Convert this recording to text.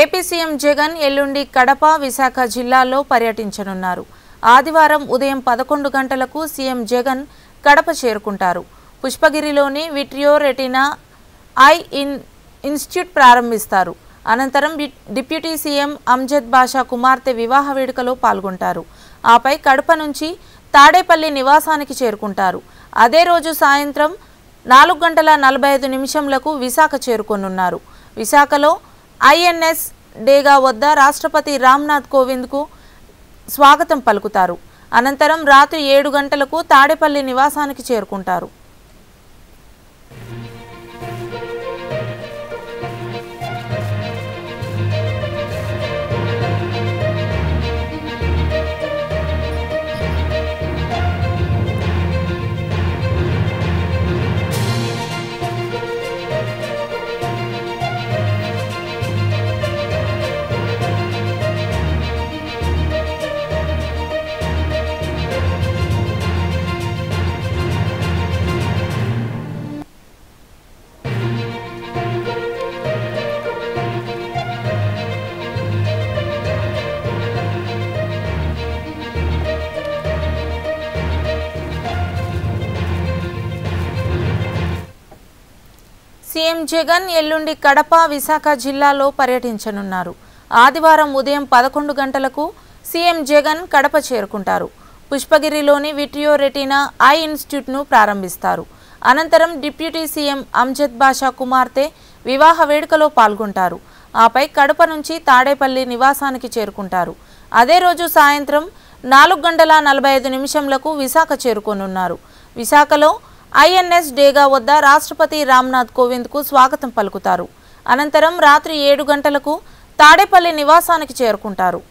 AP CM Jagan ఎల్లుండి కడప విశాఖ జిల్లాల్లో పర్యటించనున్నారు ఆదివారం ఉదయం పదకొండు గంటలకు సీఎం జగన్ కడప చేరుకుంటారు పుష్పగిరిలోని vitreo retina eye in institute ప్రారంభిస్తారు అనంతరం డి- డిప్యూటీ సీఎం అమ్జద్ బాషా కుమార్తె వివాహ వేడుకలో పాల్గొంటారు ఆపై కడప నుంచి తాడేపల్లి నివాసానికి చేరుకుంటారు అదే రోజు సాయంత్రం నాలుగు గంటల నలభై ఐదు నిమిషంలకు విశాఖ చేరుకోనున్నారు విశాఖలో ఐఎన్ఎస్ డేగా వద్ద రాష్ట్రపతి రామ్నాథ్ కోవింద్కు స్వాగతం పలుకుతారు అనంతరం రాత్రి ఏడు గంటలకు తాడేపల్లి నివాసానికి చేరుకుంటారు సీఎం జగన్ ఎల్లుండి కడప విశాఖ జిల్లాలో పర్యటించనున్నారు ఆదివారం ఉదయం పదకొండు గంటలకు సీఎం జగన్ కడప చేరుకుంటారు పుష్పగిరిలోని విట్రియో రెటినా ఐ ఇన్స్టిట్యూట్ను ప్రారంభిస్తారు అనంతరం డిప్యూటీ సీఎం అమ్జద్ బాషా కుమార్తె వివాహ వేడుకలో పాల్గొంటారు ఆపై కడప నుంచి తాడేపల్లి నివాసానికి చేరుకుంటారు అదే రోజు సాయంత్రం నాలుగు గంటల నలభై ఐదు నిమిషంలకు విశాఖ చేరుకోనున్నారు విశాఖలో ఐఎన్ఎస్ డేగా వద్ద రాష్ట్రపతి రామ్నాథ్ కోవింద్కు స్వాగతం పలుకుతారు అనంతరం రాత్రి ఏడు గంటలకు తాడేపల్లి నివాసానికి చేరుకుంటారు